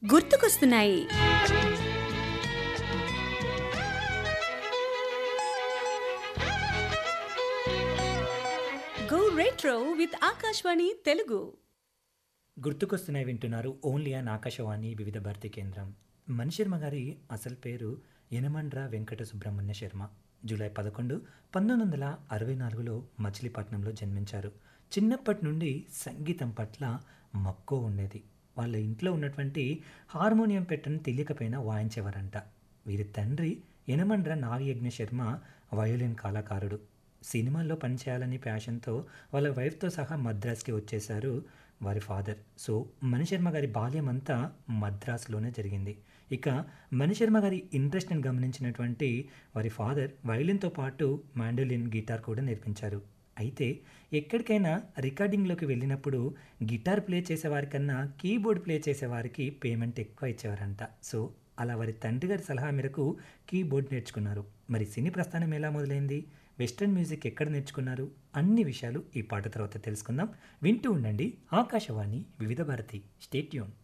గుర్తుకొస్తున్నాయి go retro with Akashvani Telugu గుర్తుకొస్తున్నాయి వింటున్నారు ఓన్లీ అన్ ఆకాశవాణి వివిధ భారతి కేంద్రం మణిశర్మ గారి అసలు పేరు యనమండ్ర వెంకట సుబ్రహ్మణ్య శర్మ జూలై పదకొండు పంతొమ్మిది వందల అరవై నాలుగులో మచిలీపట్నంలో జన్మించారు చిన్నప్పటి నుండి సంగీతం పట్ల మక్కువ ఉండేది వాళ్ళ ఇంట్లో ఉన్నటువంటి హార్మోనియం పెట్టను తెలియకపోయినా వాయించేవారంట వీరి తండ్రి యనమండ్ర నాగయజ్ఞ శర్మ వయోలిన్ కళాకారుడు సినిమాల్లో పనిచేయాలని ప్యాషన్తో వాళ్ళ వైఫ్తో సహా మద్రాస్కి వచ్చేశారు వారి ఫాదర్ సో మణిశర్మ గారి బాల్యం అంతా మద్రాసులోనే జరిగింది ఇక మణిశర్మ గారి ఇంట్రెస్ట్ని గమనించినటువంటి వారి ఫాదర్ వైలిన్తో పాటు మాండోలిన్ గిటార్ కూడా నేర్పించారు అయితే ఎక్కడికైనా రికార్డింగ్లోకి వెళ్ళినప్పుడు గిటార్ ప్లే చేసేవారికన్నా కీబోర్డ్ ప్లే చేసేవారికి పేమెంట్ ఎక్కువ ఇచ్చేవారంట సో అలా వారి తండ్రి గారి సలహా మేరకు కీబోర్డ్ నేర్చుకున్నారు మరి సినీ ప్రస్థానం ఎలా మొదలైంది వెస్ట్రన్ మ్యూజిక్ ఎక్కడ నేర్చుకున్నారు అన్ని విషయాలు ఈ పాట తర్వాత తెలుసుకుందాం వింటూ ఉండండి ఆకాశవాణి వివిధ భారతి స్టేట్యూన్